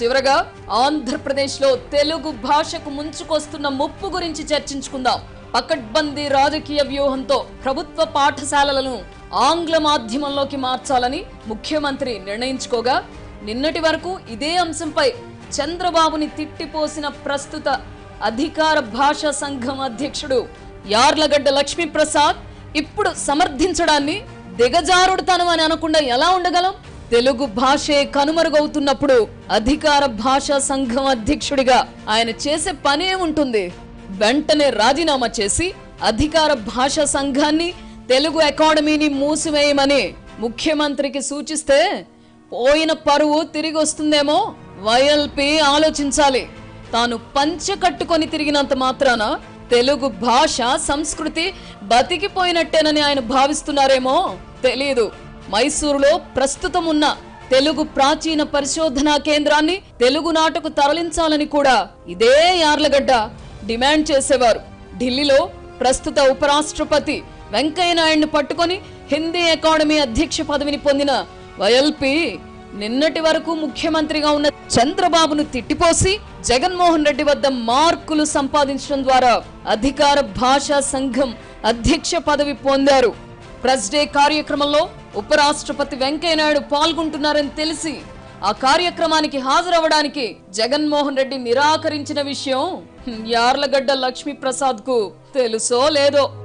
చివరగా ఆంధ్రప్రదేశ్ లో తెలుగు భాషకు ముంచుకొస్తున్న ముప్పు గురించి చర్చించుకుందాం పకడ్బందీ రాజకీయ వ్యూహంతో ప్రభుత్వ పాఠశాలలను ఆంగ్ల మాధ్యమంలోకి మార్చాలని ముఖ్యమంత్రి నిర్ణయించుకోగా నిన్నటి వరకు ఇదే అంశంపై చంద్రబాబుని తిట్టిపోసిన ప్రస్తుత అధికార భాషా సంఘం అధ్యక్షుడు యార్లగడ్డ లక్ష్మీప్రసాద్ ఇప్పుడు సమర్థించడాన్ని దిగజారుడుతనం అని అనకుండా ఎలా ఉండగలం తెలుగు భాషే కనుమరుగవుతున్నప్పుడు అధికార భాషా సంఘం అధ్యక్షుడిగా ఆయన చేసే పనే ఉంటుంది వెంటనే రాజీనామా చేసి అధికార భాషా సంఘాన్ని తెలుగు అకాడమీని మూసివేయమని ముఖ్యమంత్రికి సూచిస్తే పోయిన పరువు తిరిగి వస్తుందేమో వైఎల్పి ఆలోచించాలి తాను పంచె కట్టుకొని తిరిగినంత మాత్రాన తెలుగు భాష సంస్కృతి బతికిపోయినట్టేనని ఆయన భావిస్తున్నారేమో తెలియదు మైసూరులో ప్రస్తుతం ఉన్న తెలుగు ప్రాచీన పరిశోధనా కేంద్రాన్ని తెలుగు నాటకు తరలించాలని కూడా ఇదే యార్లగడ్డ డిమాండ్ చేసేవారు ఢిల్లీలో ప్రస్తుత ఉపరాష్ట్రపతి వెంకయ్య నాయుడిని పట్టుకొని హిందీ అకాడమీ అధ్యక్ష పదవిని పొందిన వైఎల్పి నిన్నటి వరకు ముఖ్యమంత్రిగా ఉన్న చంద్రబాబును తిట్టిపోసి జగన్మోహన్ రెడ్డి వద్ద మార్కులు సంపాదించడం ద్వారా అధికార భాషా సంఘం అధ్యక్ష పదవి పొందారు ప్రెస్ డే కార్యక్రమంలో ఉపరాష్ట్రపతి వెంకయ్యనాయుడు పాల్గొంటున్నారని తెలిసి ఆ కార్యక్రమానికి హాజరవ్వడానికి జగన్మోహన్ రెడ్డి నిరాకరించిన విషయం యార్లగడ్డ లక్ష్మీ ప్రసాద్ కు తెలుసో లేదో